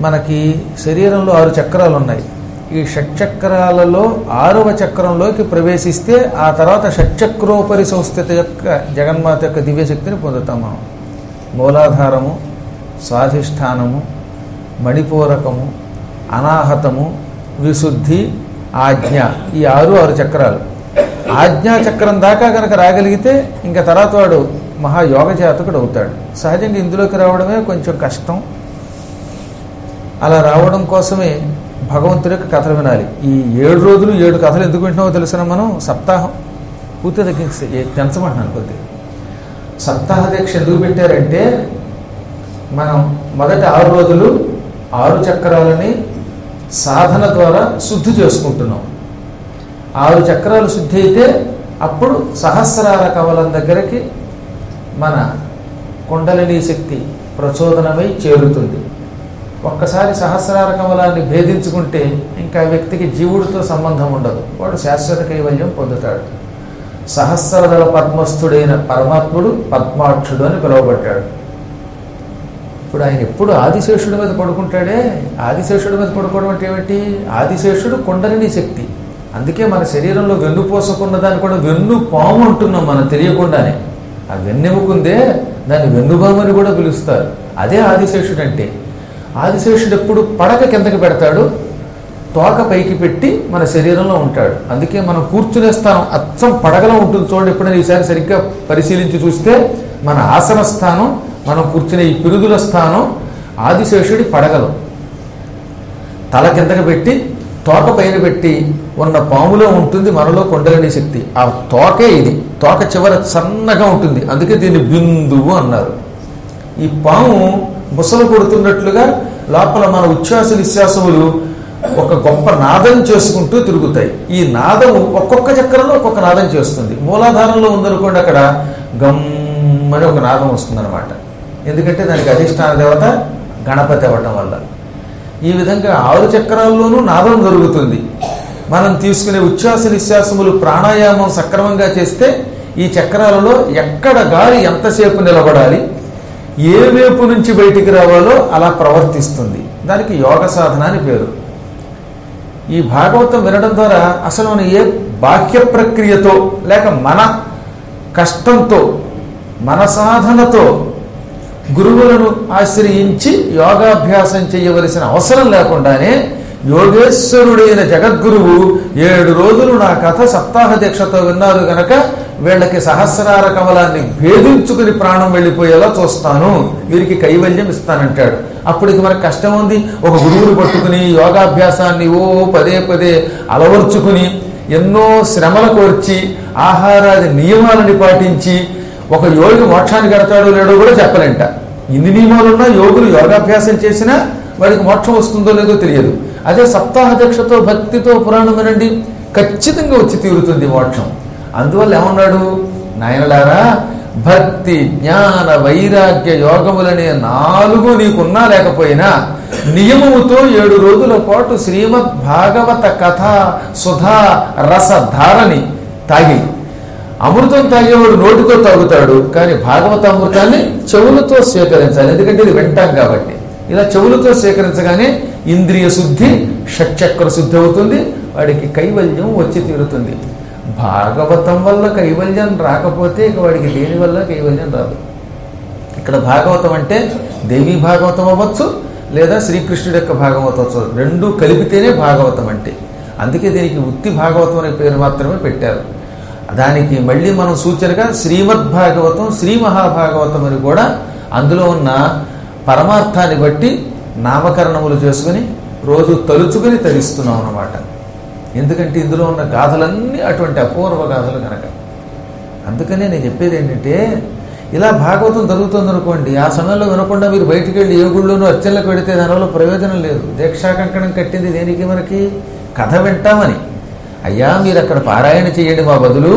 మనకి శరీరంలో ఆరు చక్రాలు ఉన్నాయి ఈ షట్చక్రాలలో ఆరవ చక్రంలోకి ప్రవేశిస్తే ఆ తర్వాత షట్చక్రోపరి సంస్థిత యొక్క జగన్మాత యొక్క దివ్యశక్తిని పొందుతాం మనం మూలాధారము స్వాధిష్టానము మణిపూరకము అనాహతము విశుద్ధి ఆజ్ఞ ఈ ఆరు ఆరు చక్రాలు ఆజ్ఞా చక్రం దాకా కనుక రాగలిగితే ఇంకా తర్వాత వాడు మహాయోగ జాతకుడు అవుతాడు సహజంగా ఇందులోకి రావడమే కొంచెం కష్టం అలా రావడం కోసమే భగవంతుడి యొక్క కథలు వినాలి ఈ ఏడు రోజులు ఏడు కథలు ఎందుకు వింటున్నామో తెలిసిన మనం సప్తాహం పూర్తి తగ్గించి పెంచమంటున్నాను కొద్దిగా సప్తాహ దీక్ష ఎందుకు పెట్టారంటే మనం మొదటి ఆరు రోజులు ఆరు చక్రాలని సాధన ద్వారా శుద్ధి చేసుకుంటున్నాం ఆరు చక్రాలు శుద్ధి అయితే అప్పుడు సహస్రార కవలం దగ్గరికి మన కుండలిని శక్తి ప్రచోదనమై చేరుతుంది ఒక్కసారి సహస్రార కమలాన్ని భేదించుకుంటే ఇంకా ఆ వ్యక్తికి జీవుడితో సంబంధం ఉండదు వాడు శాశ్వత కైవల్యం పొందుతాడు సహస్రదళ పద్మస్థుడైన పరమాత్ముడు పద్మాక్షుడు అని పిలువబడ్డాడు ఇప్పుడు ఆయన ఎప్పుడు ఆదిశేషుడి మీద పడుకుంటాడే ఆదిశేషుడి మీద పడుకోవడం అంటే ఏమిటి ఆదిశేషుడు కుండలిని శక్తి అందుకే మన శరీరంలో వెన్ను పోసుకున్న దాన్ని కూడా వెన్ను పాము అంటున్నాం మనం తెలియకుండానే ఆ వెన్నెముకుందే దాన్ని వెన్నుబాము అని కూడా పిలుస్తారు అదే ఆదిశేషుడు అంటే ఆదిశేషుడు ఎప్పుడు పడక కిందకి పెడతాడు తోక పైకి పెట్టి మన శరీరంలో ఉంటాడు అందుకే మనం కూర్చునే స్థానం అచ్చం పడగలో ఉంటుంది చూడండి ఎప్పుడైనా ఈసారి సరిగ్గా పరిశీలించి చూస్తే మన ఆసన స్థానం మనం కూర్చునే ఈ పిరుదుల స్థానం ఆదిశేషుడి పడగలు తల కిందకి పెట్టి తోక పైన పెట్టి ఉన్న పాములో ఉంటుంది మనలో కొండలని శక్తి ఆ తోకే ఇది తోక చివర సన్నగా ఉంటుంది అందుకే దీన్ని బిందువు అన్నారు ఈ పాము ముసలు కొడుతున్నట్లుగా లోపల మన ఉచ్ఛ్వాస నిశ్వాసములు ఒక గొప్ప నాదం చేసుకుంటూ తిరుగుతాయి ఈ నాదము ఒక్కొక్క చక్రంలో ఒక్కొక్క నాదం చేస్తుంది మూలాధారంలో ఉందనుకోండి అక్కడ గమ్ అని ఒక నాదం వస్తుందన్నమాట ఎందుకంటే దానికి అధిష్టాన దేవత గణపతి అవ్వటం వల్ల ఈ విధంగా ఆరు చక్రాల్లోనూ నాదం జరుగుతుంది మనం తీసుకునే ఉచ్ఛ్వాస నిశ్వాసములు ప్రాణాయామం సక్రమంగా చేస్తే ఈ చక్రాలలో ఎక్కడ గాలి ఎంతసేపు నిలబడాలి ఏ వైపు నుంచి బయటికి రావాలో అలా ప్రవర్తిస్తుంది దానికి యోగ సాధన అని పేరు ఈ భాగవతం వినడం ద్వారా అసలు మనం ఏ బాహ్య ప్రక్రియతో లేక మన కష్టంతో మన సాధనతో గురువులను ఆశ్రయించి యోగాభ్యాసం చేయవలసిన అవసరం లేకుండానే యోగేశ్వరుడైన జగద్గురువు ఏడు రోజులు నా కథ సప్తాహ దీక్షతో విన్నారు గనక వీళ్ళకి సహస్రార కమలాన్ని భేదించుకుని ప్రాణం వెళ్ళిపోయేలా చూస్తాను వీరికి కైవల్యం ఇస్తానంటాడు అప్పటికి మనకు కష్టం ఉంది ఒక గురువుని పట్టుకుని యోగాభ్యాసాన్ని ఓ పదే పదే అలవర్చుకుని ఎన్నో శ్రమల కోర్చి ఆహారాది నియమాలని పాటించి ఒక యోగి మోక్షాన్ని కడతాడో లేడో కూడా చెప్పలేంట ఇన్ని నియమాలున్నా యోగులు యోగాభ్యాసం చేసినా వాడికి మోక్షం వస్తుందో లేదో తెలియదు అదే సప్తాహ దీక్షతో భక్తితో పురాణం వినండి ఖచ్చితంగా వచ్చి తీరుతుంది మోక్షం అందువల్ల ఏమన్నాడు నాయనలారా భక్తి జ్ఞాన వైరాగ్య యోగములనే నాలుగు నీకున్నా లేకపోయినా నియమముతో ఏడు రోజుల పాటు శ్రీమద్ భాగవత కథ సుధా రస ధారని తాగి అమృతం తాగేవాడు నోటితో తాగుతాడు కానీ భాగవత అమృతాన్ని చెవులతో స్వీకరించాలి ఎందుకంటే ఇది వింటాం కాబట్టి ఇలా చెవులతో స్వీకరించగానే ఇంద్రియ శుద్ధి షట్చక్ర శుద్ధి అవుతుంది వాడికి కైవల్యం వచ్చి తీరుతుంది భాగవతం వల్ల కైవల్యం రాకపోతే ఇక వాడికి దేని వల్ల కైవల్యం రాదు ఇక్కడ భాగవతం అంటే దేవీ భాగవతం అవ్వచ్చు లేదా శ్రీకృష్ణుడి యొక్క భాగవతం అవ్వచ్చు రెండు కలిపితేనే భాగవతం అంటే అందుకే దీనికి ఉత్తి భాగవతం అనే పేరు మాత్రమే పెట్టారు దానికి మళ్ళీ మనం సూచనగా శ్రీమద్ భాగవతం శ్రీ మహాభాగవతం అని కూడా అందులో ఉన్న పరమార్థాన్ని బట్టి నామకరణములు చేసుకుని రోజు తలుచుకుని తరిస్తున్నాం అన్నమాట ఎందుకంటే ఇందులో ఉన్న గాథలన్నీ అటువంటి అపూర్వ గాథలు కనుక అందుకనే నేను చెప్పేది ఏంటంటే ఇలా భాగవతం జరుగుతుంది అనుకోండి ఆ సమయంలో వినకుండా మీరు బయటికి వెళ్ళి ఏ గుళ్ళోనూ అర్చనలకు పెడితే దానివల్ల ప్రయోజనం లేదు దీక్షా కంకణం కట్టింది దేనికి మనకి కథ వింటామని అయ్యా మీరు అక్కడ పారాయణ చేయండి మా బదులు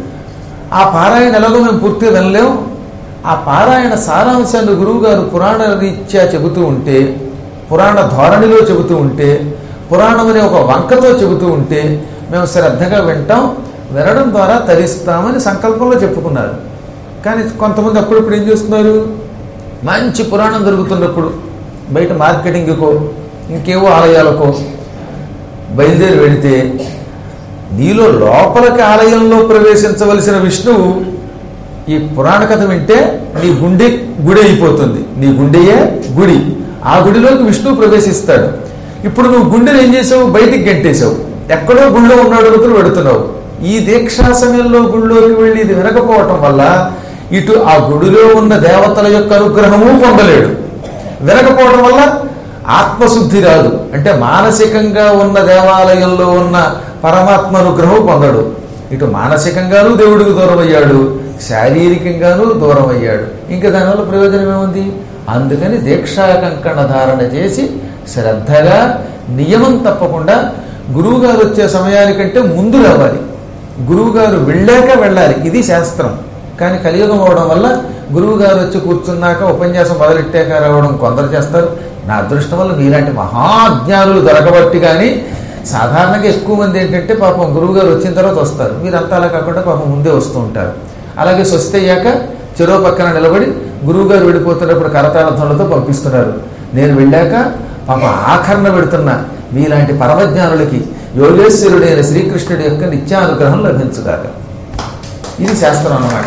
ఆ పారాయణ ఎలాగో మేము పూర్తిగా వినలేం ఆ పారాయణ సారాంశాన్ని గురువుగారు పురాణ రీత్యా చెబుతూ ఉంటే పురాణ ధోరణిలో చెబుతూ ఉంటే పురాణం అనే ఒక వంకతో చెబుతూ ఉంటే మేము శ్రద్ధగా వింటాం వినడం ద్వారా తరిస్తామని సంకల్పంలో చెప్పుకున్నారు కానీ కొంతమంది అప్పుడప్పుడు ఏం చేస్తున్నారు మంచి పురాణం దొరుకుతున్నప్పుడు బయట మార్కెటింగ్కో ఇంకేవో ఆలయాలకో బయలుదేరి వెళితే నీలో లోపలికి ఆలయంలో ప్రవేశించవలసిన విష్ణువు ఈ పురాణ కథ వింటే నీ గుండె గుడి అయిపోతుంది నీ గుండెయే గుడి ఆ గుడిలోకి విష్ణువు ప్రవేశిస్తాడు ఇప్పుడు నువ్వు గుండెని ఏం చేసావు బయటికి గెంటేశావు ఎక్కడో గుళ్ళో ఉన్నాడు అనుకుని వెడుతున్నావు ఈ దీక్షా సమయంలో గుళ్ళోకి వెళ్ళి ఇది వినకపోవటం వల్ల ఇటు ఆ గుడిలో ఉన్న దేవతల యొక్క అనుగ్రహము పొందలేడు వినకపోవడం వల్ల ఆత్మశుద్ధి రాదు అంటే మానసికంగా ఉన్న దేవాలయంలో ఉన్న పరమాత్మ అనుగ్రహం పొందడు ఇటు మానసికంగానూ దేవుడికి దూరం అయ్యాడు శారీరకంగానూ దూరం అయ్యాడు ఇంకా దానివల్ల ప్రయోజనం ఏముంది అందుకని దీక్షా కంకణ ధారణ చేసి శ్రద్ధగా నియమం తప్పకుండా గురువుగారు వచ్చే సమయానికంటే ముందు రావాలి గురువుగారు వెళ్ళాక వెళ్ళాలి ఇది శాస్త్రం కానీ కలియుగం అవడం వల్ల గురువు గారు వచ్చి కూర్చున్నాక ఉపన్యాసం మొదలెట్టాక రావడం కొందరు చేస్తారు నా అదృష్టం వల్ల మీలాంటి మహాజ్ఞానులు దొరకబట్టి కానీ సాధారణంగా ఎక్కువ మంది ఏంటంటే పాపం గురువు గారు వచ్చిన తర్వాత వస్తారు మీరంతా అలా కాకుండా పాపం ముందే వస్తూ ఉంటారు అలాగే స్వస్తి అయ్యాక చెరువు పక్కన నిలబడి గురువు గారు వెళ్ళిపోతున్నప్పుడు కరతాళధ్వనులతో పంపిస్తున్నారు నేను వెళ్ళాక పాప ఆఖరణ పెడుతున్న మీలాంటి పరమజ్ఞానులకి యోగేశ్వరుడైన శ్రీకృష్ణుడి యొక్క నిత్యానుగ్రహం లభించుగాక ఇది శాస్త్రం అన్నమాట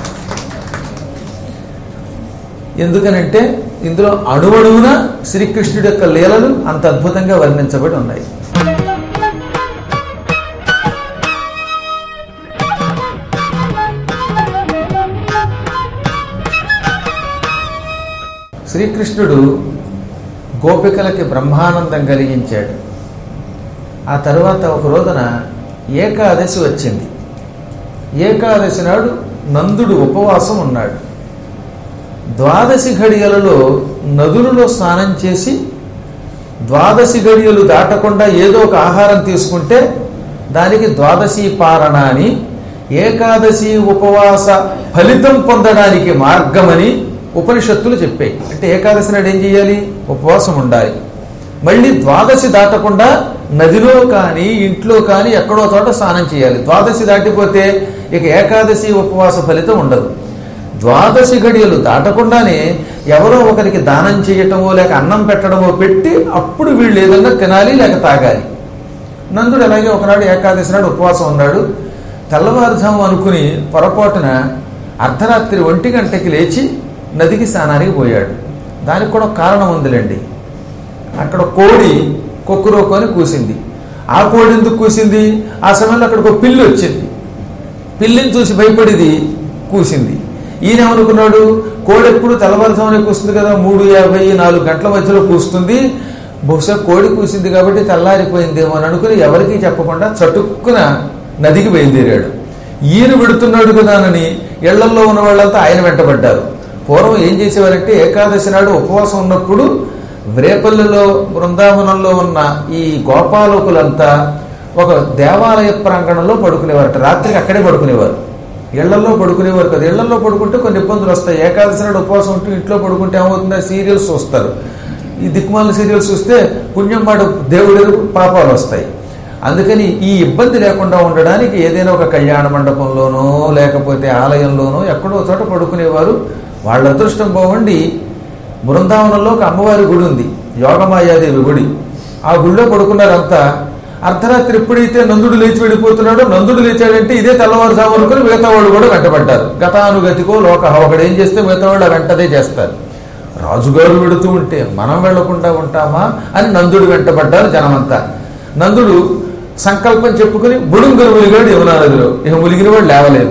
ఎందుకనంటే ఇందులో అణువణువున శ్రీకృష్ణుడి యొక్క లీలలు అంత అద్భుతంగా వర్ణించబడి ఉన్నాయి శ్రీకృష్ణుడు గోపికలకి బ్రహ్మానందం కలిగించాడు ఆ తరువాత ఒక రోజున ఏకాదశి వచ్చింది ఏకాదశి నాడు నందుడు ఉపవాసం ఉన్నాడు ద్వాదశి ఘడియలలో నదులలో స్నానం చేసి ద్వాదశి గడియలు దాటకుండా ఏదో ఒక ఆహారం తీసుకుంటే దానికి ద్వాదశి పారణ అని ఏకాదశి ఉపవాస ఫలితం పొందడానికి మార్గమని ఉపనిషత్తులు చెప్పాయి అంటే ఏకాదశి నాడు ఏం చేయాలి ఉపవాసం ఉండాలి మళ్ళీ ద్వాదశి దాటకుండా నదిలో కానీ ఇంట్లో కానీ ఎక్కడో చోట స్నానం చేయాలి ద్వాదశి దాటిపోతే ఇక ఏకాదశి ఉపవాస ఫలితం ఉండదు ద్వాదశి గడియలు దాటకుండానే ఎవరో ఒకరికి దానం చేయటమో లేక అన్నం పెట్టడమో పెట్టి అప్పుడు వీళ్ళు ఏదన్నా తినాలి లేక తాగాలి నందుడు అలాగే ఒకనాడు ఏకాదశి నాడు ఉపవాసం ఉన్నాడు తెల్లవారుజాము అనుకుని పొరపాటున అర్ధరాత్రి ఒంటి గంటకి లేచి నదికి స్నానానికి పోయాడు దానికి కూడా ఒక కారణం ఉందిలేండి అక్కడ కోడి కొక్కురోకొని కూసింది ఆ కోడి ఎందుకు కూసింది ఆ సమయంలో అక్కడికి ఒక పిల్లి వచ్చింది పిల్లిని చూసి భయపడిది కూసింది ఈయన ఏమనుకున్నాడు కోడి ఎప్పుడు తెల్లవారుజామునే కూస్తుంది కదా మూడు యాభై నాలుగు గంటల మధ్యలో కూస్తుంది బహుశా కోడి కూసింది కాబట్టి తెల్లారిపోయిందేమో అని అనుకుని ఎవరికీ చెప్పకుండా చటుక్కున నదికి బయలుదేరాడు ఈయన పెడుతున్నాడు కదానని ఇళ్లల్లో ఉన్న వాళ్ళంతా ఆయన వెంటబడ్డారు పూర్వం ఏం చేసేవారంటే ఏకాదశి నాడు ఉపవాసం ఉన్నప్పుడు వ్రేపల్లిలో బృందావనంలో ఉన్న ఈ గోపాలకులంతా ఒక దేవాలయ ప్రాంగణంలో పడుకునేవారట రాత్రికి అక్కడే పడుకునేవారు ఇళ్లలో పడుకునేవారు కదా ఇళ్లలో పడుకుంటే కొన్ని ఇబ్బందులు వస్తాయి ఏకాదశి నాడు ఉపవాసం ఉంటూ ఇంట్లో పడుకుంటే ఏమవుతుందో సీరియల్స్ చూస్తారు ఈ దిక్మాల సీరియల్స్ చూస్తే పుణ్యం మాట దేవుడు పాపాలు వస్తాయి అందుకని ఈ ఇబ్బంది లేకుండా ఉండడానికి ఏదైనా ఒక కళ్యాణ మండపంలోనో లేకపోతే ఆలయంలోనో ఎక్కడో చోట పడుకునేవారు వాళ్ళ అదృష్టం బాగుండి బృందావనంలో ఒక అమ్మవారి గుడి ఉంది యోగమాయాదేవి గుడి ఆ గుడిలో పడుకున్నారంతా అర్ధరాత్రి ఎప్పుడైతే నందుడు లేచి వెళ్ళిపోతున్నాడో నందుడు లేచాడంటే ఇదే తెల్లవారుజాము అనుకుని మిగతా వాళ్ళు కూడా వెంటబడ్డారు గతానుగతికో లోక ఒకడు ఏం చేస్తే మిగతా వాళ్ళు ఆ వెంటనే చేస్తారు రాజుగారు వెడుతూ ఉంటే మనం వెళ్లకుండా ఉంటామా అని నందుడు వెంటబడ్డారు జనమంతా నందుడు సంకల్పం చెప్పుకుని బుడుంగురు ములిగాడు యమునా నదిలో ఇక ములిగిన వాడు లేవలేదు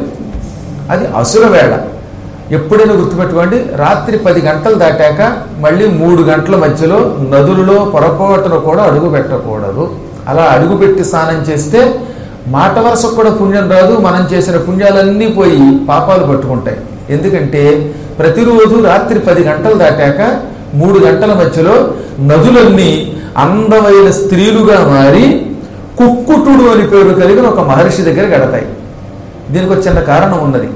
అది అసుర వేళ ఎప్పుడైనా గుర్తుపెట్టుకోండి రాత్రి పది గంటలు దాటాక మళ్ళీ మూడు గంటల మధ్యలో నదులలో పొరపాటున కూడా అడుగు పెట్టకూడదు అలా అడుగు పెట్టి స్నానం చేస్తే మాట వరుసకు కూడా పుణ్యం రాదు మనం చేసిన పుణ్యాలన్నీ పోయి పాపాలు పట్టుకుంటాయి ఎందుకంటే ప్రతిరోజు రాత్రి పది గంటలు దాటాక మూడు గంటల మధ్యలో నదులన్నీ అందమైన స్త్రీలుగా మారి కుక్కుటుడు అని పేరు కలిగిన ఒక మహర్షి దగ్గర గడతాయి దీనికి ఒక చిన్న కారణం ఉన్నది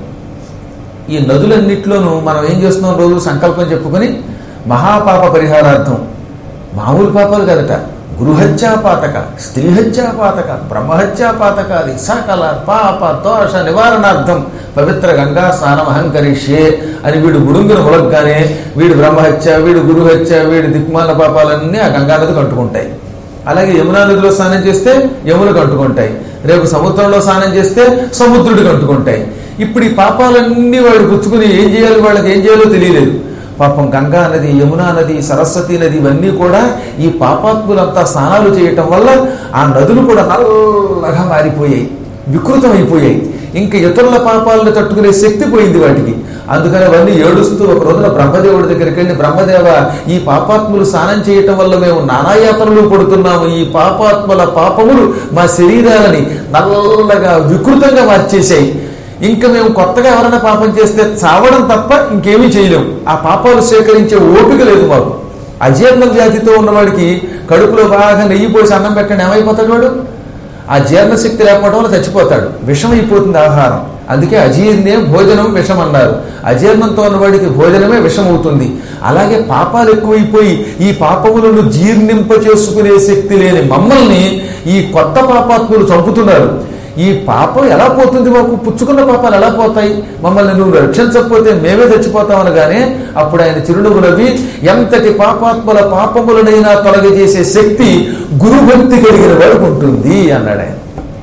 ఈ నదులన్నిట్లోనూ మనం ఏం చేస్తున్నాం రోజు సంకల్పం చెప్పుకొని మహాపాప పరిహారార్థం మామూలు పాపాలు కదట గృహత్యాపాతక స్త్రీహత్యాపాతక బ్రహ్మహత్యాపాతకాది సకల పాప దోష నివారణార్థం పవిత్ర గంగా స్నానం అహంకరిష్యే అని వీడు గుడుంగును ములగ్గానే వీడు బ్రహ్మహత్య వీడు గురుహత్య వీడి దిక్మాల పాపాలన్నీ ఆ గంగా నదికి అంటుకుంటాయి అలాగే యమునా నదిలో స్నానం చేస్తే యములకు అంటుకుంటాయి రేపు సముద్రంలో స్నానం చేస్తే సముద్రుడికి అంటుకుంటాయి ఇప్పుడు ఈ పాపాలన్నీ వాడు పుచ్చుకుని ఏం చేయాలి వాళ్ళకి ఏం చేయాలో తెలియలేదు పాపం గంగా నది యమునా నది సరస్వతి నది ఇవన్నీ కూడా ఈ పాపాత్ములంతా స్నానాలు చేయటం వల్ల ఆ నదులు కూడా నల్లగా మారిపోయాయి వికృతమైపోయాయి ఇంకా ఇతరుల పాపాలను తట్టుకునే శక్తి పోయింది వాటికి అందుకని అవన్నీ ఏడుస్తూ ఒక రోజున బ్రహ్మదేవుడి దగ్గరికి వెళ్ళి బ్రహ్మదేవ ఈ పాపాత్ములు స్నానం చేయటం వల్ల మేము నానాయాతనలు పడుతున్నాము ఈ పాపాత్ముల పాపములు మా శరీరాలని నల్లగా వికృతంగా మార్చేశాయి ఇంకా మేము కొత్తగా ఎవరైనా పాపం చేస్తే చావడం తప్ప ఇంకేమీ చేయలేము ఆ పాపాలు స్వీకరించే ఓపిక లేదు మాకు అజీర్ణ వ్యాధితో ఉన్నవాడికి కడుపులో బాగా నెయ్యి పోసి అన్నం పెట్టండి ఏమైపోతాడు వాడు ఆ జీర్ణశక్తి లేకపోవడం వల్ల చచ్చిపోతాడు విషం అయిపోతుంది ఆహారం అందుకే అజీర్ణే భోజనం విషం అన్నారు అజీర్ణంతో ఉన్నవాడికి భోజనమే విషం అవుతుంది అలాగే పాపాలు ఎక్కువైపోయి ఈ పాపములను జీర్ణింప చేసుకునే శక్తి లేని మమ్మల్ని ఈ కొత్త పాపాత్ములు చంపుతున్నారు ఈ పాపం ఎలా పోతుంది మాకు పుచ్చుకున్న పాపాలు ఎలా పోతాయి మమ్మల్ని నువ్వు రక్షించకపోతే మేమే చచ్చిపోతాం అనగానే అప్పుడు ఆయన చిరునవ్వు నవ్వి ఎంతటి పాపాత్ముల పాపములనైనా తొలగజేసే శక్తి గురుభక్తి కలిగిన వాడికి ఉంటుంది అన్నాడు ఆయన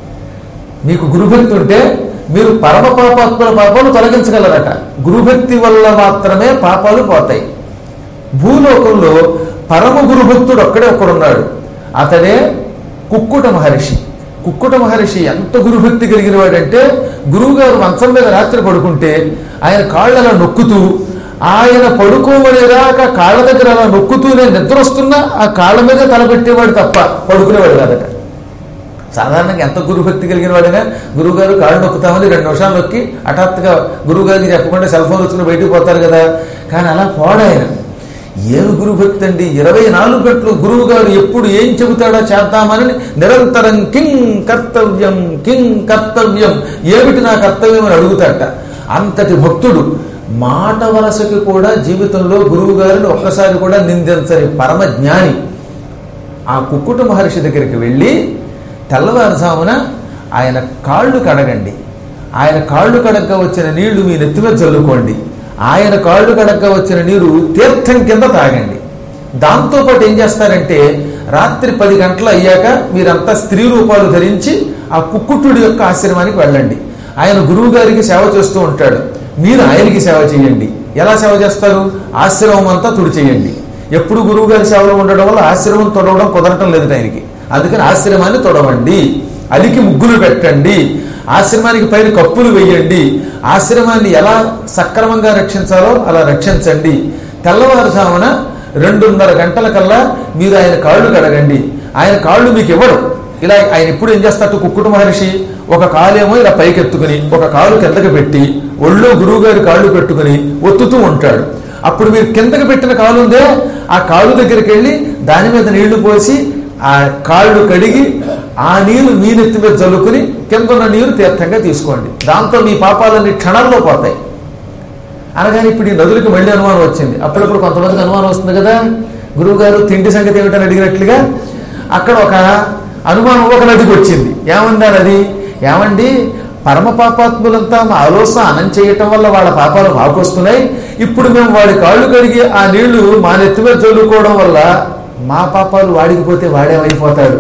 మీకు గురుభక్తి ఉంటే మీరు పరమ పాపాత్ముల పాపాలు తొలగించగలరట గురుభక్తి వల్ల మాత్రమే పాపాలు పోతాయి భూలోకంలో పరమ గురుభక్తుడు ఒక్కడే ఒక్కడున్నాడు అతడే కుక్కుట మహర్షి కుక్కుట మహర్షి ఎంత గురుభక్తి కలిగిన వాడంటే గురువుగారు మంచం మీద రాత్రి పడుకుంటే ఆయన కాళ్ళలా నొక్కుతూ ఆయన పడుకోవడేదాకా కాళ్ళ దగ్గర అలా నొక్కుతూనే నిద్ర వస్తున్నా ఆ కాళ్ళ మీద తలపెట్టేవాడు తప్ప పడుకునేవాడు కాదట సాధారణంగా ఎంత గురుభక్తి కలిగిన వాడైనా గురువుగారు కాళ్ళు నొక్కుతామని రెండు నిమిషాలు నొక్కి హఠాత్తుగా గురువుగారికి చెప్పకుండా సెల్ ఫోన్ వచ్చుకుని బయటికి పోతారు కదా కానీ అలా పోడాయన ఏమి గురుభక్తి అండి ఇరవై నాలుగు గంటలు గురువు గారు ఎప్పుడు ఏం చెబుతాడో చేద్దామని నిరంతరం కింగ్ కర్తవ్యం కింగ్ కర్తవ్యం ఏమిటి నా కర్తవ్యం అని అడుగుతాట అంతటి భక్తుడు మాట వరసకి కూడా జీవితంలో గురువు గారిని ఒక్కసారి కూడా నిందించని పరమ జ్ఞాని ఆ కుక్కుట మహర్షి దగ్గరికి వెళ్ళి తెల్లవారుజామున ఆయన కాళ్ళు కడగండి ఆయన కాళ్ళు కడగ్గా వచ్చిన నీళ్లు మీ నెత్తి మీద చల్లుకోండి ఆయన కాళ్ళు కడగ్గా వచ్చిన నీరు తీర్థం కింద తాగండి దాంతోపాటు ఏం చేస్తారంటే రాత్రి పది గంటలు అయ్యాక మీరంతా స్త్రీ రూపాలు ధరించి ఆ కుక్కుటుడి యొక్క ఆశ్రమానికి వెళ్ళండి ఆయన గురువు గారికి సేవ చేస్తూ ఉంటాడు మీరు ఆయనకి సేవ చేయండి ఎలా సేవ చేస్తారు ఆశ్రమం అంతా తుడి చేయండి ఎప్పుడు గురువు గారి సేవలో ఉండడం వల్ల ఆశ్రమం తొడవడం కుదరటం లేదు ఆయనకి అందుకని ఆశ్రమాన్ని తొడవండి అలికి ముగ్గులు పెట్టండి ఆశ్రమానికి పైన కప్పులు వేయండి ఆశ్రమాన్ని ఎలా సక్రమంగా రక్షించాలో అలా రక్షించండి తెల్లవారుజామున రెండున్నర గంటల కల్లా మీరు ఆయన కాళ్ళు కడగండి ఆయన కాళ్ళు మీకు ఇవ్వడు ఇలా ఆయన ఎప్పుడు ఏం చేస్తాడు కుక్కుట మహర్షి ఒక కాలేమో ఇలా పైకెత్తుకుని ఒక కాలు కిందకి పెట్టి ఒళ్ళో గురువు గారి కాళ్ళు పెట్టుకుని ఒత్తుతూ ఉంటాడు అప్పుడు మీరు కిందకి పెట్టిన కాలు ఉందే ఆ కాలు దగ్గరికి వెళ్ళి దాని మీద నీళ్లు పోసి ఆ కాళ్ళు కడిగి ఆ నీళ్లు మీ నెత్తి మీద చల్లుకుని కింద ఉన్న నీరు తీర్థంగా తీసుకోండి దాంతో మీ పాపాలన్నీ క్షణాల్లో పోతాయి అనగానే ఇప్పుడు ఈ నదులకి మళ్ళీ అనుమానం వచ్చింది అప్పుడప్పుడు కొంతమందికి అనుమానం వస్తుంది కదా గురువు గారు తిండి సంగతి ఏమిటని అడిగినట్లుగా అక్కడ ఒక అనుమానం ఒక నదికి వచ్చింది ఏమంది ఆ నది ఏమండి పరమ పాపాత్ములంతా మా ఆలోచన అనం చేయటం వల్ల వాళ్ళ పాపాలు మాకు వస్తున్నాయి ఇప్పుడు మేము వాడి కాళ్ళు కడిగి ఆ నీళ్లు మా నెత్తి మీద చల్లుకోవడం వల్ల మా పాపాలు వాడికి పోతే వాడేమైపోతాడు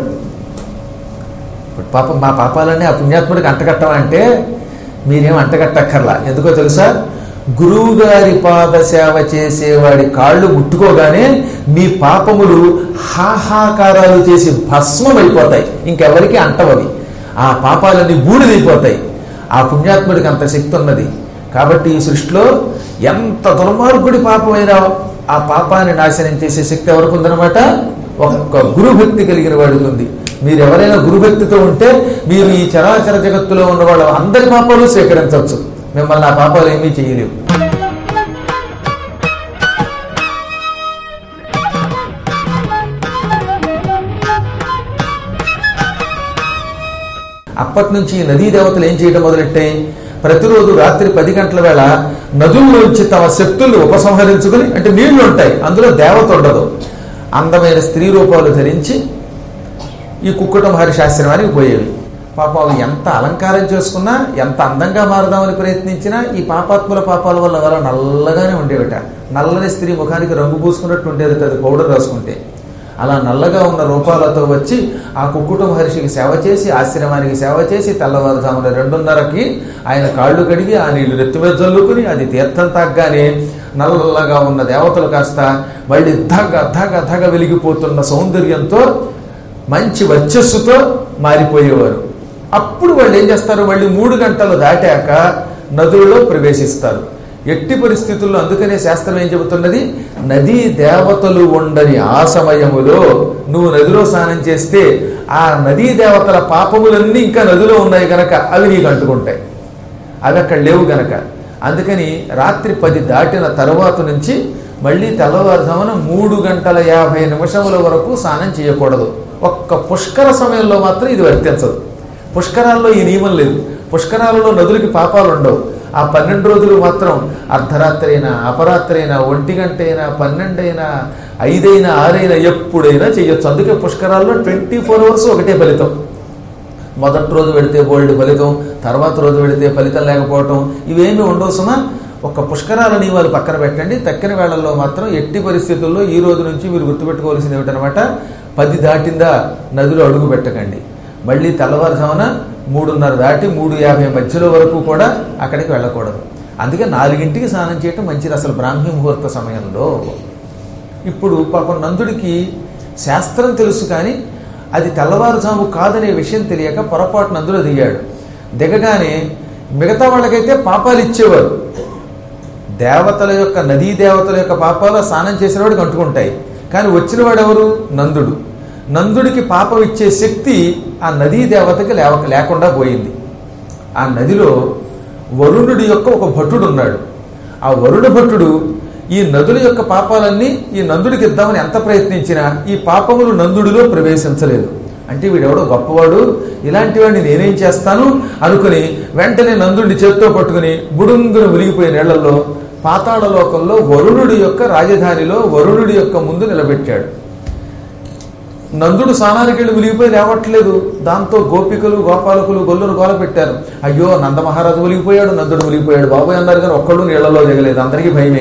ఇప్పుడు పాపం మా పాపాలన్నీ ఆ పుణ్యాత్ముడికి అంటగట్టమంటే మీరేం అంటగట్టక్కర్లా ఎందుకో తెలుసా గురువు గారి పాద సేవ చేసేవాడి కాళ్ళు ముట్టుకోగానే మీ పాపములు హాహాకారాలు చేసి భస్మం అయిపోతాయి ఇంకెవరికి అంటవవి ఆ పాపాలన్నీ బూడిదైపోతాయి ఆ పుణ్యాత్ముడికి అంత శక్తి ఉన్నది కాబట్టి ఈ సృష్టిలో ఎంత దుర్మార్గుడి పాపమైనా ఆ పాపాన్ని నాశనం చేసే శక్తి ఎవరికి ఉందనమాట ఒక గురుభక్తి కలిగిన వాడికి ఉంది మీరు ఎవరైనా గురుభక్తితో ఉంటే మీరు ఈ చరాచర జగత్తులో ఉన్న వాళ్ళ అందరి పాపాలు స్వీకరించవచ్చు మిమ్మల్ని ఆ పాపాలు ఏమీ చేయలేవు అప్పటి నుంచి ఈ నదీ దేవతలు ఏం చేయడం మొదలెట్టాయి ప్రతిరోజు రాత్రి పది గంటల వేళ నదుల్లోంచి తమ శక్తుల్ని ఉపసంహరించుకుని అంటే నీళ్లు ఉంటాయి అందులో దేవత ఉండదు అందమైన స్త్రీ రూపాలు ధరించి ఈ కుక్కుట మహర్షి ఆశ్రమానికి పోయేవి పాపం అవి ఎంత అలంకారం చేసుకున్నా ఎంత అందంగా మారదామని ప్రయత్నించినా ఈ పాపాత్ముల పాపాల వల్ల అలా నల్లగానే ఉండేవిట నల్లని స్త్రీ ముఖానికి రంగు పూసుకున్నట్టు ఉండేది అది పౌడర్ రాసుకుంటే అలా నల్లగా ఉన్న రూపాలతో వచ్చి ఆ కుక్కుట మహర్షికి సేవ చేసి ఆశ్రమానికి సేవ చేసి తెల్లవారుజామున రెండున్నరకి ఆయన కాళ్ళు కడిగి ఆ నీళ్లు నెత్తి మీద చల్లుకుని అది తీర్థం తాగ్గానే నల్లగా ఉన్న దేవతలు కాస్త మళ్ళీ ధగ ధగ ధగ వెలిగిపోతున్న సౌందర్యంతో మంచి వర్చస్సుతో మారిపోయేవారు అప్పుడు వాళ్ళు ఏం చేస్తారు మళ్ళీ మూడు గంటలు దాటాక నదులలో ప్రవేశిస్తారు ఎట్టి పరిస్థితుల్లో అందుకనే శాస్త్రం ఏం చెబుతున్నది నదీ దేవతలు ఉండని ఆ సమయములో నువ్వు నదిలో స్నానం చేస్తే ఆ నదీ దేవతల పాపములన్నీ ఇంకా నదిలో ఉన్నాయి గనక అవి నీకు అంటుకుంటాయి అవి అక్కడ లేవు గనక అందుకని రాత్రి పది దాటిన తరువాత నుంచి మళ్ళీ తెల్లవారుజామున మూడు గంటల యాభై నిమిషముల వరకు స్నానం చేయకూడదు ఒక్క పుష్కర సమయంలో మాత్రం ఇది వర్తించదు పుష్కరాల్లో ఈ నియమం లేదు పుష్కరాలలో నదులకి పాపాలు ఉండవు ఆ పన్నెండు రోజులు మాత్రం అర్ధరాత్రి అయినా అపరాత్రి అయినా ఒంటి గంట అయినా పన్నెండు అయినా ఐదైనా ఆరైనా ఎప్పుడైనా చేయొచ్చు అందుకే పుష్కరాల్లో ట్వంటీ ఫోర్ అవర్స్ ఒకటే ఫలితం మొదటి రోజు పెడితే బోల్డ్ ఫలితం తర్వాత రోజు పెడితే ఫలితం లేకపోవటం ఇవేమీ ఉండవు సుమా ఒక పుష్కరాల నియమాలు పక్కన పెట్టండి తక్కిన వేళల్లో మాత్రం ఎట్టి పరిస్థితుల్లో ఈ రోజు నుంచి మీరు గుర్తుపెట్టుకోవాల్సింది ఏమిటనమాట పది దాటిందా నదిలో అడుగు పెట్టకండి మళ్ళీ తెల్లవారుజామున మూడున్నర దాటి మూడు యాభై మధ్యలో వరకు కూడా అక్కడికి వెళ్ళకూడదు అందుకే నాలుగింటికి స్నానం చేయటం మంచిది అసలు బ్రాహ్మీ ముహూర్త సమయంలో ఇప్పుడు పాపం నందుడికి శాస్త్రం తెలుసు కానీ అది తెల్లవారుజాము కాదనే విషయం తెలియక పొరపాటు నందులో దిగాడు దిగగానే మిగతా వాళ్ళకైతే పాపాలు ఇచ్చేవారు దేవతల యొక్క నదీ దేవతల యొక్క పాపాలు స్నానం చేసిన వాడికి అంటుకుంటాయి కానీ వచ్చిన వాడు ఎవరు నందుడు నందుడికి పాపం ఇచ్చే శక్తి ఆ నదీ దేవతకి లేవక లేకుండా పోయింది ఆ నదిలో వరుణుడి యొక్క ఒక భటుడు ఉన్నాడు ఆ వరుణ భటుడు ఈ నదుల యొక్క పాపాలన్నీ ఈ నందుడికి ఇద్దామని ఎంత ప్రయత్నించినా ఈ పాపములు నందుడిలో ప్రవేశించలేదు అంటే వీడెవడో గొప్పవాడు ఇలాంటి వాడిని నేనేం చేస్తాను అనుకుని వెంటనే నందుడిని చేత్తో పట్టుకుని బుడుంగున మునిగిపోయే నీళ్లలో పాతాళ లోకంలో వరుణుడి యొక్క రాజధానిలో వరుణుడి యొక్క ముందు నిలబెట్టాడు నందుడు స్నానానికి వెళ్ళి మునిగిపోయి లేవట్లేదు దాంతో గోపికలు గోపాలకులు గొల్లును గోల పెట్టారు అయ్యో నంద మహారాజు మునిగిపోయాడు నందుడు మునిగిపోయాడు బాబాయ్ అన్నారు కానీ ఒక్కడు నీళ్లలో దిగలేదు అందరికీ భయమే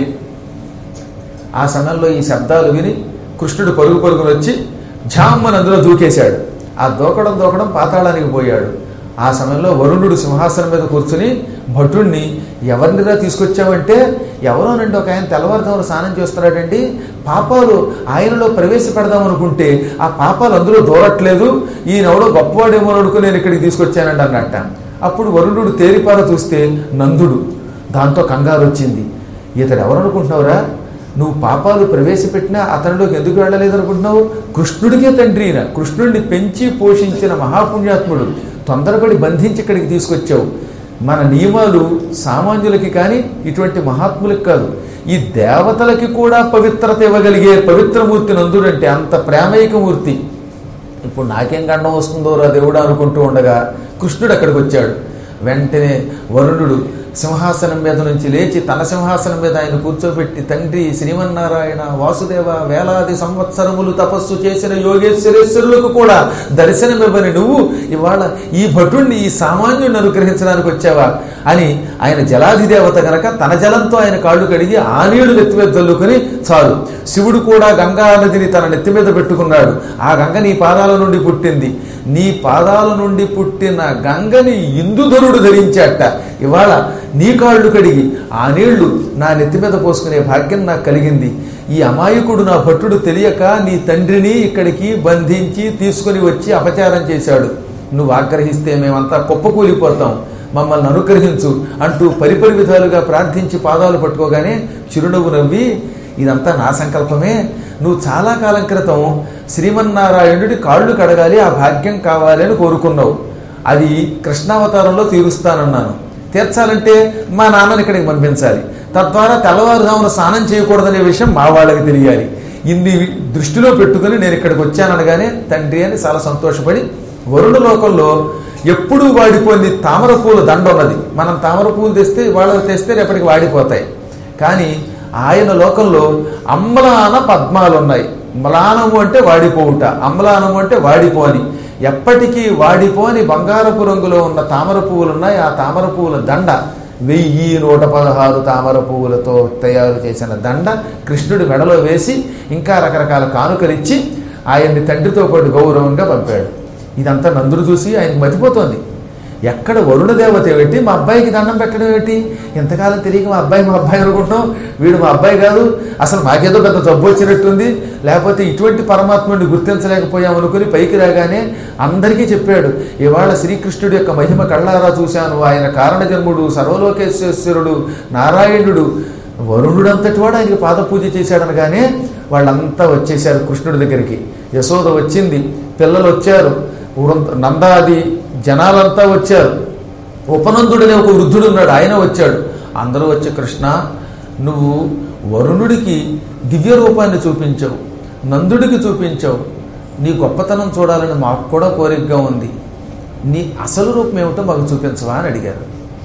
ఆ సమయంలో ఈ శబ్దాలు విని కృష్ణుడు పరుగు పరుగును వచ్చి ఝామ్మని అందులో దూకేశాడు ఆ దూకడం దూకడం పాతాళానికి పోయాడు ఆ సమయంలో వరుణుడు సింహాసనం మీద కూర్చుని భటుణ్ణి ఎవరినిరా తీసుకొచ్చావంటే ఎవరోనండి ఒక ఆయన తెల్లవారుజామున స్నానం చేస్తున్నాడండి పాపాలు ఆయనలో ప్రవేశపెడదాం అనుకుంటే ఆ పాపాలు అందులో దూరట్లేదు ఈయనెవడో గొప్పవాడేమో అనుకుని నేను ఇక్కడికి తీసుకొచ్చానండి అన్నట్ట అప్పుడు వరుణుడు తేరిపార చూస్తే నందుడు దాంతో కంగారు వచ్చింది ఇతడు ఎవరు అనుకుంటున్నావురా నువ్వు పాపాలు ప్రవేశపెట్టినా అతనిలోకి ఎందుకు వెళ్ళలేదు అనుకుంటున్నావు కృష్ణుడికే తండ్రి ఈయన కృష్ణుడిని పెంచి పోషించిన మహాపుణ్యాత్ముడు తొందరపడి బంధించి ఇక్కడికి తీసుకొచ్చావు మన నియమాలు సామాన్యులకి కానీ ఇటువంటి మహాత్ములకి కాదు ఈ దేవతలకి కూడా పవిత్రత ఇవ్వగలిగే పవిత్రమూర్తి నందుడంటే అంత ప్రేమైకమూర్తి ఇప్పుడు నాకేం గండం వస్తుందో రా దేవుడు అనుకుంటూ ఉండగా కృష్ణుడు అక్కడికి వచ్చాడు వెంటనే వరుణుడు సింహాసనం మీద నుంచి లేచి తన సింహాసనం మీద ఆయన కూర్చోబెట్టి తండ్రి శ్రీమన్నారాయణ వాసుదేవ వేలాది సంవత్సరములు తపస్సు చేసిన యోగేశ్వరేశ్వరులకు కూడా దర్శనమివ్వని నువ్వు ఇవాళ ఈ భటుణ్ణి ఈ సామాన్యుడిని అనుగ్రహించడానికి వచ్చావా అని ఆయన జలాధిదేవత గనక తన జలంతో ఆయన కాళ్ళు కడిగి ఆ నీళ్లు నెత్తి మీద చల్లుకుని చాలు శివుడు కూడా గంగా నదిని తన నెత్తి మీద పెట్టుకున్నాడు ఆ గంగ నీ పాదాల నుండి పుట్టింది నీ పాదాల నుండి పుట్టిన గంగని ఇందుధరుడు ధరించాట ఇవాళ నీ కాళ్ళు కడిగి ఆ నీళ్లు నా నెత్తి మీద పోసుకునే భాగ్యం నాకు కలిగింది ఈ అమాయకుడు నా భట్టుడు తెలియక నీ తండ్రిని ఇక్కడికి బంధించి తీసుకుని వచ్చి అపచారం చేశాడు నువ్వు ఆగ్రహిస్తే మేమంతా కుప్పకూలిపోతాం మమ్మల్ని అనుగ్రహించు అంటూ పరిపరి విధాలుగా ప్రార్థించి పాదాలు పట్టుకోగానే చిరునవ్వు నవ్వి ఇదంతా నా సంకల్పమే నువ్వు చాలా కాలం క్రితం శ్రీమన్నారాయణుడి కాళ్ళు కడగాలి ఆ భాగ్యం కావాలి అని కోరుకున్నావు అది కృష్ణావతారంలో తీరుస్తానన్నాను తీర్చాలంటే మా నాన్నని ఇక్కడికి పంపించాలి తద్వారా తెల్లవారుజామున స్నానం చేయకూడదనే విషయం మా వాళ్ళకి తెలియాలి ఇన్ని దృష్టిలో పెట్టుకుని నేను ఇక్కడికి వచ్చాననగానే తండ్రి అని చాలా సంతోషపడి వరుణ లోకంలో ఎప్పుడూ వాడిపోయింది తామర పూల దండ ఉన్నది మనం తామర పూలు తెస్తే వాళ్ళకి తెస్తే రేపటికి వాడిపోతాయి కానీ ఆయన లోకంలో అమ్లాన పద్మాలు ఉన్నాయి మ్లానము అంటే వాడిపోవుట అమ్లానము అంటే వాడిపోని ఎప్పటికీ వాడిపోని బంగారపు రంగులో ఉన్న తామర పువ్వులు ఉన్నాయి ఆ తామర పువ్వుల దండ వెయ్యి నూట పదహారు తామర పువ్వులతో తయారు చేసిన దండ కృష్ణుడి మెడలో వేసి ఇంకా రకరకాల కానుకలిచ్చి ఆయన్ని తండ్రితో పాటు గౌరవంగా పంపాడు ఇదంతా నందుడు చూసి ఆయనకు మతిపోతోంది ఎక్కడ వరుణ దేవత ఏమిటి మా అబ్బాయికి దండం పెట్టడం ఏమిటి ఎంతకాలం తెలియక మా అబ్బాయి మా అబ్బాయి అనుకుంటున్నాం వీడు మా అబ్బాయి కాదు అసలు మాకేదో పెద్ద జబ్బు వచ్చినట్టుంది లేకపోతే ఇటువంటి పరమాత్ముడిని గుర్తించలేకపోయాం అనుకుని పైకి రాగానే అందరికీ చెప్పాడు ఇవాళ శ్రీకృష్ణుడి యొక్క మహిమ కళ్ళారా చూశాను ఆయన కారణజన్ముడు సర్వలోకేశ్వరుడు నారాయణుడు వరుణుడంతటి వాడు ఆయనకి పాద పూజ చేశాడనగానే వాళ్ళంతా వచ్చేసారు కృష్ణుడి దగ్గరికి యశోద వచ్చింది పిల్లలు వచ్చారు వృంద- నందాది జనాలంతా వచ్చారు ఉపనందుడనే ఒక వృద్ధుడు ఉన్నాడు ఆయన వచ్చాడు అందరూ వచ్చి కృష్ణ నువ్వు వరుణుడికి దివ్య రూపాన్ని చూపించావు నందుడికి చూపించావు నీ గొప్పతనం చూడాలని మాకు కూడా కోరికగా ఉంది నీ అసలు రూపం ఏమిటో మాకు చూపించవా అని అడిగారు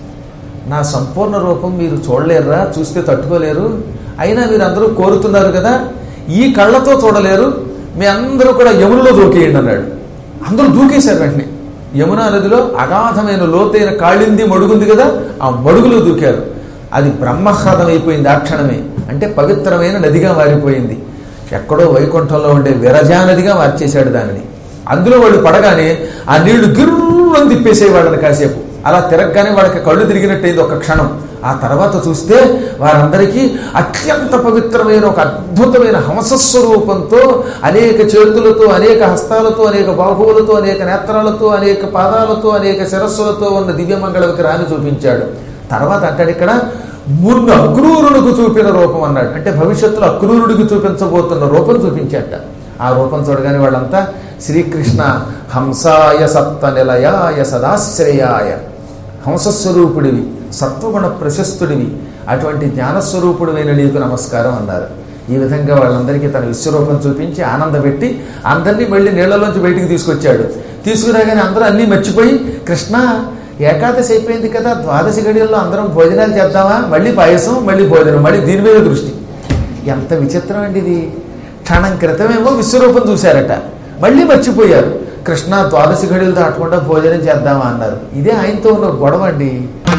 నా సంపూర్ణ రూపం మీరు చూడలేరురా చూస్తే తట్టుకోలేరు అయినా మీరు అందరూ కోరుతున్నారు కదా ఈ కళ్ళతో చూడలేరు మీ అందరూ కూడా యమునలో దూకేయండి అన్నాడు అందరూ దూకేశారు వెంటనే యమునా నదిలో అగాధమైన లోతైన కాళింది మడుగుంది కదా ఆ మడుగులో దూకారు అది బ్రహ్మహ్రదం అయిపోయింది ఆ క్షణమే అంటే పవిత్రమైన నదిగా మారిపోయింది ఎక్కడో వైకుంఠంలో ఉండే విరజా నదిగా మార్చేశాడు దానిని అందులో వాళ్ళు పడగానే ఆ నీళ్లు గిర్రని తిప్పేసేవి వాళ్ళని కాసేపు అలా తిరగగానే వాళ్ళకి కళ్ళు తిరిగినట్టయింది ఒక క్షణం ఆ తర్వాత చూస్తే వారందరికీ అత్యంత పవిత్రమైన ఒక అద్భుతమైన హంసస్వరూపంతో అనేక చేతులతో అనేక హస్తాలతో అనేక బాహువులతో అనేక నేత్రాలతో అనేక పాదాలతో అనేక శిరస్సులతో ఉన్న దివ్యమంగళ విగ్రహాన్ని చూపించాడు తర్వాత అంటాడు ఇక్కడ మున్ను అక్రూరునికి చూపిన రూపం అన్నాడు అంటే భవిష్యత్తులో అక్రూరుడికి చూపించబోతున్న రూపం చూపించాట ఆ రూపం చూడగానే వాళ్ళంతా శ్రీకృష్ణ హంసాయ సప్త నిలయాయ సదాశ్రయాయ హంసస్వరూపుడివి సత్వగుణ ప్రశస్తుడివి అటువంటి జ్ఞానస్వరూపుడివైన నీకు నమస్కారం అన్నారు ఈ విధంగా వాళ్ళందరికీ తన విశ్వరూపం చూపించి ఆనందపెట్టి అందరినీ మళ్ళీ నీళ్లలోంచి బయటికి తీసుకొచ్చాడు తీసుకురాగానే అందరూ అన్నీ మర్చిపోయి కృష్ణ ఏకాదశి అయిపోయింది కదా ద్వాదశి గడియల్లో అందరం భోజనాలు చేద్దామా మళ్ళీ పాయసం మళ్ళీ భోజనం మళ్ళీ దీని మీద దృష్టి ఎంత విచిత్రం అండి ఇది క్షణం క్రితమేమో విశ్వరూపం చూశారట మళ్ళీ మర్చిపోయారు కృష్ణ ద్వాదశి గడియలు దాటకుండా భోజనం చేద్దామా అన్నారు ఇదే ఆయనతో ఉన్న గొడవ అండి